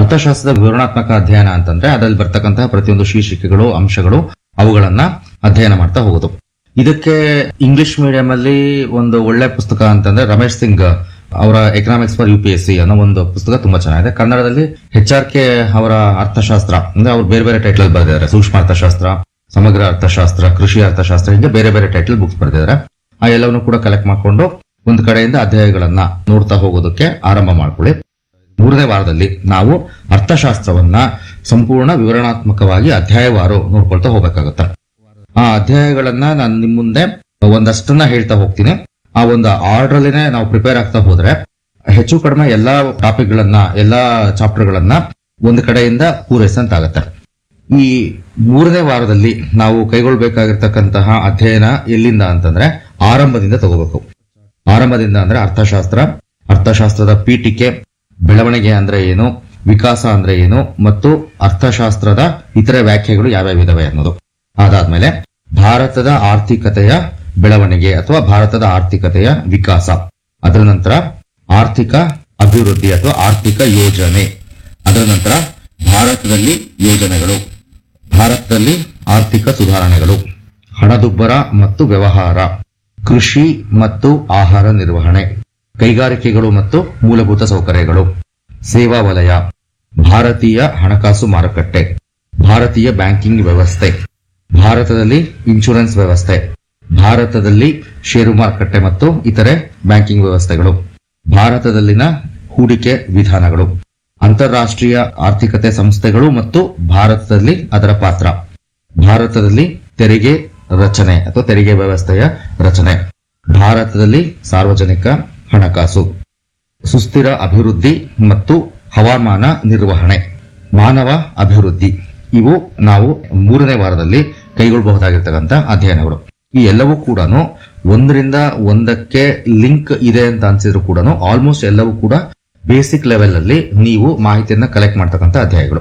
ಅರ್ಥಶಾಸ್ತ್ರದ ವಿವರಣಾತ್ಮಕ ಅಧ್ಯಯನ ಅಂತಂದ್ರೆ ಅದರಲ್ಲಿ ಬರ್ತಕ್ಕಂತಹ ಪ್ರತಿಯೊಂದು ಶೀರ್ಷಿಕೆಗಳು ಅಂಶಗಳು ಅವುಗಳನ್ನ ಅಧ್ಯಯನ ಮಾಡ್ತಾ ಹೋಗೋದು ಇದಕ್ಕೆ ಇಂಗ್ಲಿಷ್ ಮೀಡಿಯಂ ಅಲ್ಲಿ ಒಂದು ಒಳ್ಳೆ ಪುಸ್ತಕ ಅಂತಂದ್ರೆ ರಮೇಶ್ ಸಿಂಗ್ ಅವರ economics for U P S C ಅನ್ನೋ ಒಂದು ಪುಸ್ತಕ ತುಂಬಾ ಚೆನ್ನಾಗಿದೆ ಕನ್ನಡದಲ್ಲಿ ಎಚ್ ಆರ್ ಕೆ ಅವರ ಅರ್ಥಶಾಸ್ತ್ರ ಅಂದ್ರೆ ಅವ್ರು ಬೇರೆ ಬೇರೆ ಟೈಟಲ್ ಬರೆದಿದ್ದಾರೆ ಸೂಕ್ಷ್ಮ ಅರ್ಥಶಾಸ್ತ್ರ ಸಮಗ್ರ ಅರ್ಥಶಾಸ್ತ್ರ ಕೃಷಿ ಅರ್ಥಶಾಸ್ತ್ರ ಹೀಗೆ ಬೇರೆ ಬೇರೆ ಟೈಟಲ್ ಬುಕ್ಸ್ ಬರೆದಿದ್ದಾರೆ ಆ ಎಲ್ಲವನ್ನು ಕೂಡ ಕಲೆಕ್ಟ್ ಮಾಡ್ಕೊಂಡು ಒಂದು ಕಡೆಯಿಂದ ಅಧ್ಯಾಯಗಳನ್ನ ನೋಡ್ತಾ ಹೋಗೋದಕ್ಕೆ ಆರಂಭ ಮಾಡ್ಕೊಳ್ಳಿ ಮೂರನೇ ವಾರದಲ್ಲಿ ನಾವು ಅರ್ಥಶಾಸ್ತ್ರವನ್ನ ಸಂಪೂರ್ಣ ವಿವರಣಾತ್ಮಕವಾಗಿ ಅಧ್ಯಾಯವಾರು ನೋಡ್ಕೊಳ್ತಾ ಹೋಗ್ಬೇಕಾಗತ್ತೆ ಆ ಅಧ್ಯಾಯಗಳನ್ನ ನಾನು ನಿಮ್ ಮುಂದೆ ಒಂದಷ್ಟನ್ನ ಹೇಳ್ತಾ ಹೋಗ್ತೀನಿ ಆ ಒಂದು ಆರ್ಡರ್ ಅಲ್ಲಿನೇ ನಾವು ಪ್ರಿಪೇರ್ ಆಗ್ತಾ ಹೋದ್ರೆ ಹೆಚ್ಚು ಕಡಿಮೆ ಎಲ್ಲಾ ಟಾಪಿಕ್ ಗಳನ್ನ ಎಲ್ಲಾ ಚಾಪ್ಟರ್ ಗಳನ್ನ ಒಂದು ಕಡೆಯಿಂದ ಪೂರೈಸಂತಾಗತ್ತೆ ಈ ಮೂರನೇ ವಾರದಲ್ಲಿ ನಾವು ಕೈಗೊಳ್ಬೇಕಾಗಿರ್ತಕ್ಕಂತಹ ಅಧ್ಯಯನ ಎಲ್ಲಿಂದ ಅಂತಂದ್ರೆ ಆರಂಭದಿಂದ ತಗೋಬೇಕು ಆರಂಭದಿಂದ ಅಂದ್ರೆ ಅರ್ಥಶಾಸ್ತ್ರ ಅರ್ಥಶಾಸ್ತ್ರದ ಪೀಠಿಕೆ ಬೆಳವಣಿಗೆ ಅಂದ್ರೆ ಏನು ವಿಕಾಸ ಅಂದ್ರೆ ಏನು ಮತ್ತು ಅರ್ಥಶಾಸ್ತ್ರದ ಇತರೆ ವ್ಯಾಖ್ಯೆಗಳು ಯಾವ್ಯಾವ ಇದಾವೆ ಅನ್ನೋದು ಅದಾದ್ಮೇಲೆ ಭಾರತದ ಆರ್ಥಿಕತೆಯ ಬೆಳವಣಿಗೆ ಅಥವಾ ಭಾರತದ ಆರ್ಥಿಕತೆಯ ವಿಕಾಸ ಅದರ ನಂತರ ಆರ್ಥಿಕ ಅಭಿವೃದ್ಧಿ ಅಥವಾ ಆರ್ಥಿಕ ಯೋಜನೆ ಅದರ ನಂತರ ಭಾರತದಲ್ಲಿ ಯೋಜನೆಗಳು ಭಾರತದಲ್ಲಿ ಆರ್ಥಿಕ ಸುಧಾರಣೆಗಳು ಹಣದುಬ್ಬರ ಮತ್ತು ವ್ಯವಹಾರ ಕೃಷಿ ಮತ್ತು ಆಹಾರ ನಿರ್ವಹಣೆ ಕೈಗಾರಿಕೆಗಳು ಮತ್ತು ಮೂಲಭೂತ ಸೌಕರ್ಯಗಳು ಸೇವಾ ವಲಯ ಭಾರತೀಯ ಹಣಕಾಸು ಮಾರುಕಟ್ಟೆ ಭಾರತೀಯ ಬ್ಯಾಂಕಿಂಗ್ ವ್ಯವಸ್ಥೆ ಭಾರತದಲ್ಲಿ ಇನ್ಶೂರೆನ್ಸ್ ವ್ಯವಸ್ಥೆ ಭಾರತದಲ್ಲಿ ಷೇರು ಮಾರುಕಟ್ಟೆ ಮತ್ತು ಇತರೆ ಬ್ಯಾಂಕಿಂಗ್ ವ್ಯವಸ್ಥೆಗಳು ಭಾರತದಲ್ಲಿನ ಹೂಡಿಕೆ ವಿಧಾನಗಳು ಅಂತಾರಾಷ್ಟ್ರೀಯ ಆರ್ಥಿಕತೆ ಸಂಸ್ಥೆಗಳು ಮತ್ತು ಭಾರತದಲ್ಲಿ ಅದರ ಪಾತ್ರ ಭಾರತದಲ್ಲಿ ತೆರಿಗೆ ರಚನೆ ಅಥವಾ ತೆರಿಗೆ ವ್ಯವಸ್ಥೆಯ ರಚನೆ ಭಾರತದಲ್ಲಿ ಸಾರ್ವಜನಿಕ ಹಣಕಾಸು ಸುಸ್ಥಿರ ಅಭಿವೃದ್ಧಿ ಮತ್ತು ಹವಾಮಾನ ನಿರ್ವಹಣೆ ಮಾನವ ಅಭಿವೃದ್ಧಿ ಇವು ನಾವು ಮೂರನೇ ವಾರದಲ್ಲಿ ಕೈಗೊಳ್ಳಬಹುದಾಗಿರ್ತಕ್ಕಂಥ ಅಧ್ಯಯನಗಳು ಈ ಎಲ್ಲವೂ ಕೂಡ ಒಂದರಿಂದ ಒಂದಕ್ಕೆ ಲಿಂಕ್ ಇದೆ ಅಂತ ಅನ್ಸಿದ್ರು ಕೂಡ ಆಲ್ಮೋಸ್ಟ್ ಎಲ್ಲವೂ ಕೂಡ ಬೇಸಿಕ್ ಲೆವೆಲ್ ಅಲ್ಲಿ ನೀವು ಮಾಹಿತಿಯನ್ನ ಕಲೆಕ್ಟ್ ಮಾಡ್ತಕ್ಕಂಥ ಅಧ್ಯಾಯಗಳು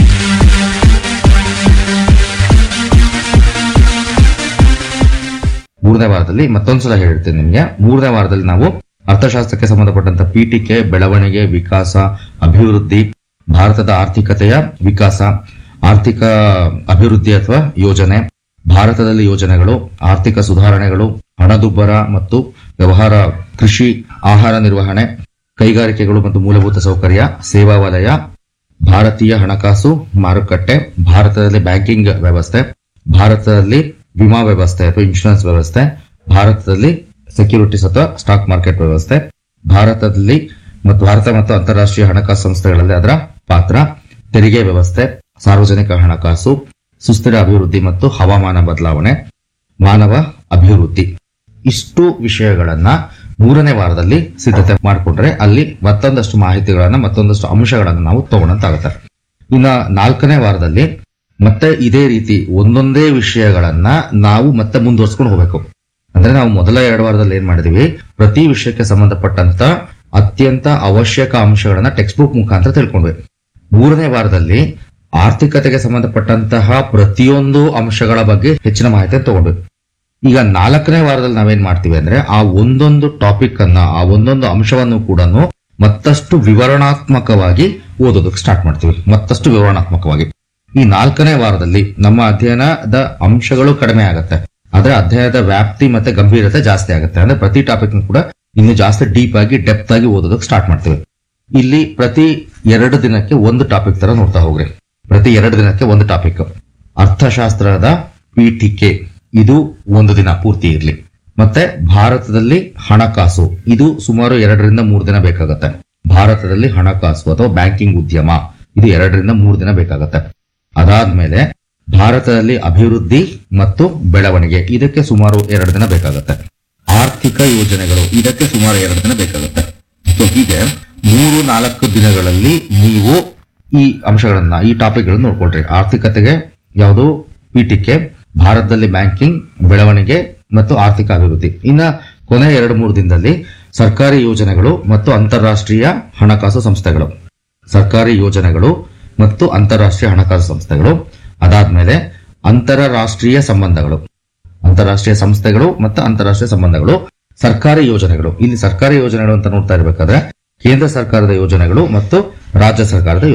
ಮೂರನೇ ವಾರದಲ್ಲಿ ಮತ್ತೊಂದ್ಸಲ ಹೇಳ್ತೇನೆ ನಿಮ್ಗೆ ಮೂರನೇ ವಾರದಲ್ಲಿ ನಾವು ಅರ್ಥಶಾಸ್ತ್ರಕ್ಕೆ ಸಂಬಂಧಪಟ್ಟಂತ ಪೀಠಿಕೆ ಬೆಳವಣಿಗೆ ವಿಕಾಸ ಅಭಿವೃದ್ಧಿ ಭಾರತದ ಆರ್ಥಿಕತೆಯ ವಿಕಾಸ ಆರ್ಥಿಕ ಅಭಿವೃದ್ಧಿ ಅಥವಾ ಯೋಜನೆ ಭಾರತದಲ್ಲಿ ಯೋಜನೆಗಳು ಆರ್ಥಿಕ ಸುಧಾರಣೆಗಳು ಹಣದುಬ್ಬರ ಮತ್ತು ವ್ಯವಹಾರ ಕೃಷಿ ಆಹಾರ ನಿರ್ವಹಣೆ ಕೈಗಾರಿಕೆಗಳು ಮತ್ತು ಮೂಲಭೂತ ಸೌಕರ್ಯ ಸೇವಾ ವಲಯ ಭಾರತೀಯ ಹಣಕಾಸು ಮಾರುಕಟ್ಟೆ ಭಾರತದಲ್ಲಿ ಬ್ಯಾಂಕಿಂಗ್ ವ್ಯವಸ್ಥೆ ಭಾರತದಲ್ಲಿ ವಿಮಾ ವ್ಯವಸ್ಥೆ ಅಥವಾ ಇನ್ಶೂರೆನ್ಸ್ ವ್ಯವಸ್ಥೆ ಭಾರತದಲ್ಲಿ ಸೆಕ್ಯೂರಿಟೀಸ್ ಅಥವಾ ಸ್ಟಾಕ್ ಮಾರ್ಕೆಟ್ ವ್ಯವಸ್ಥೆ ಭಾರತದಲ್ಲಿ ಮತ್ತು ಭಾರತ ಮತ್ತು ಅಂತಾರಾಷ್ಟ್ರೀಯ ಹಣಕಾಸು ಸಂಸ್ಥೆಗಳಲ್ಲಿ ಅದರ ಪಾತ್ರ ತೆರಿಗೆ ವ್ಯವಸ್ಥೆ ಸಾರ್ವಜನಿಕ ಹಣಕಾಸು ಸುಸ್ಥಿರ ಅಭಿವೃದ್ಧಿ ಮತ್ತು ಹವಾಮಾನ ಬದಲಾವಣೆ ಮಾನವ ಅಭಿವೃದ್ಧಿ ಇಷ್ಟು ವಿಷಯಗಳನ್ನ ಮೂರನೇ ವಾರದಲ್ಲಿ ಸಿದ್ಧತೆ ಮಾಡಿಕೊಂಡ್ರೆ ಅಲ್ಲಿ ಮತ್ತೊಂದಷ್ಟು ಮಾಹಿತಿಗಳನ್ನ ಮತ್ತೊಂದಷ್ಟು ಅಂಶಗಳನ್ನ ನಾವು ತಗೊಳಂತಾಗುತ್ತೆ ಇನ್ನ ನಾಲ್ಕನೇ ವಾರದಲ್ಲಿ ಮತ್ತೆ ಇದೇ ರೀತಿ ಒಂದೊಂದೇ ವಿಷಯಗಳನ್ನ ನಾವು ಮತ್ತೆ ಮುಂದುವರ್ಸ್ಕೊಂಡು ಹೋಗ್ಬೇಕು ಅಂದ್ರೆ ನಾವು ಮೊದಲ ಎರಡು ವಾರದಲ್ಲಿ ಏನ್ ಮಾಡಿದೀವಿ ಪ್ರತಿ ವಿಷಯಕ್ಕೆ ಸಂಬಂಧಪಟ್ಟಂತ ಅತ್ಯಂತ ಅವಶ್ಯಕ ಅಂಶಗಳನ್ನ ಟೆಕ್ಸ್ಟ್ ಬುಕ್ ಮುಖಾಂತರ ತಿಳ್ಕೊಂಡ್ವಿ ಮೂರನೇ ವಾರದಲ್ಲಿ ಆರ್ಥಿಕತೆಗೆ ಸಂಬಂಧಪಟ್ಟಂತಹ ಪ್ರತಿಯೊಂದು ಅಂಶಗಳ ಬಗ್ಗೆ ಹೆಚ್ಚಿನ ಮಾಹಿತಿ ತಗೊಂಡ್ವಿ ಈಗ ನಾಲ್ಕನೇ ವಾರದಲ್ಲಿ ನಾವೇನ್ ಮಾಡ್ತೀವಿ ಅಂದ್ರೆ ಆ ಒಂದೊಂದು ಟಾಪಿಕ್ ಅನ್ನ ಆ ಒಂದೊಂದು ಅಂಶವನ್ನು ಕೂಡ ಮತ್ತಷ್ಟು ವಿವರಣಾತ್ಮಕವಾಗಿ ಓದೋದಕ್ಕೆ ಸ್ಟಾರ್ಟ್ ಮಾಡ್ತೀವಿ ಮತ್ತಷ್ಟು ವಿವರಣಾತ್ಮಕವಾಗಿ ಈ ನಾಲ್ಕನೇ ವಾರದಲ್ಲಿ ನಮ್ಮ ಅಧ್ಯಯನದ ಅಂಶಗಳು ಕಡಿಮೆ ಆಗುತ್ತೆ ಆದ್ರೆ ಅಧ್ಯಯನದ ವ್ಯಾಪ್ತಿ ಮತ್ತೆ ಗಂಭೀರತೆ ಜಾಸ್ತಿ ಆಗುತ್ತೆ ಅಂದ್ರೆ ಪ್ರತಿ ಟಾಪಿಕ್ ಕೂಡ ಇನ್ನು ಜಾಸ್ತಿ ಡೀಪ್ ಆಗಿ ಡೆಪ್ತ್ ಆಗಿ ಓದೋದಕ್ಕೆ ಸ್ಟಾರ್ಟ್ ಮಾಡ್ತೀವಿ ಇಲ್ಲಿ ಪ್ರತಿ ಎರಡು ದಿನಕ್ಕೆ ಒಂದು ಟಾಪಿಕ್ ತರ ನೋಡ್ತಾ ಹೋಗ್ರಿ ಪ್ರತಿ ಎರಡು ದಿನಕ್ಕೆ ಒಂದು ಟಾಪಿಕ್ ಅರ್ಥಶಾಸ್ತ್ರದ ಪೀಠಿಕೆ ಇದು ಒಂದು ದಿನ ಪೂರ್ತಿ ಇರಲಿ ಮತ್ತೆ ಭಾರತದಲ್ಲಿ ಹಣಕಾಸು ಇದು ಸುಮಾರು ಎರಡರಿಂದ ಮೂರು ದಿನ ಬೇಕಾಗತ್ತೆ ಭಾರತದಲ್ಲಿ ಹಣಕಾಸು ಅಥವಾ ಬ್ಯಾಂಕಿಂಗ್ ಉದ್ಯಮ ಇದು ಎರಡರಿಂದ ಮೂರು ದಿನ ಬೇಕಾಗತ್ತೆ ಅದಾದ್ಮೇಲೆ ಭಾರತದಲ್ಲಿ ಅಭಿವೃದ್ಧಿ ಮತ್ತು ಬೆಳವಣಿಗೆ ಇದಕ್ಕೆ ಸುಮಾರು ಎರಡು ದಿನ ಬೇಕಾಗತ್ತೆ ಆರ್ಥಿಕ ಯೋಜನೆಗಳು ಇದಕ್ಕೆ ಸುಮಾರು ಎರಡು ದಿನ ಬೇಕಾಗುತ್ತೆ ಸೊ ಹೀಗೆ ಮೂರು ನಾಲ್ಕು ದಿನಗಳಲ್ಲಿ ನೀವು ಈ ಅಂಶಗಳನ್ನ ಈ ಟಾಪಿಕ್ಗಳನ್ನ ನೋಡ್ಕೊಳ್ರಿ ಆರ್ಥಿಕತೆಗೆ ಯಾವುದು ಪೀಠಿಕೆ ಭಾರತದಲ್ಲಿ ಬ್ಯಾಂಕಿಂಗ್ ಬೆಳವಣಿಗೆ ಮತ್ತು ಆರ್ಥಿಕ ಅಭಿವೃದ್ಧಿ ಇನ್ನ ಕೊನೆ ಎರಡು ಮೂರು ದಿನದಲ್ಲಿ ಸರ್ಕಾರಿ ಯೋಜನೆಗಳು ಮತ್ತು ಅಂತಾರಾಷ್ಟ್ರೀಯ ಹಣಕಾಸು ಸಂಸ್ಥೆಗಳು ಸರ್ಕಾರಿ ಯೋಜನೆಗಳು ಮತ್ತು ಅಂತಾರಾಷ್ಟ್ರೀಯ ಹಣಕಾಸು ಸಂಸ್ಥೆಗಳು ಅದಾದ್ಮೇಲೆ ಅಂತಾರಾಷ್ಟ್ರೀಯ ಸಂಬಂಧಗಳು ಅಂತಾರಾಷ್ಟ್ರೀಯ ಸಂಸ್ಥೆಗಳು ಮತ್ತು ಅಂತಾರಾಷ್ಟ್ರೀಯ ಸಂಬಂಧಗಳು ಸರ್ಕಾರಿ ಯೋಜನೆಗಳು ಇಲ್ಲಿ ಸರ್ಕಾರಿ ಯೋಜನೆಗಳು ಅಂತ ನೋಡ್ತಾ ಇರಬೇಕಾದ್ರೆ ಕೇಂದ್ರ ಸರ್ಕಾರದ ಯೋಜನೆಗಳು ಮತ್ತು ರಾಜ್ಯ ಸರ್ಕಾರದ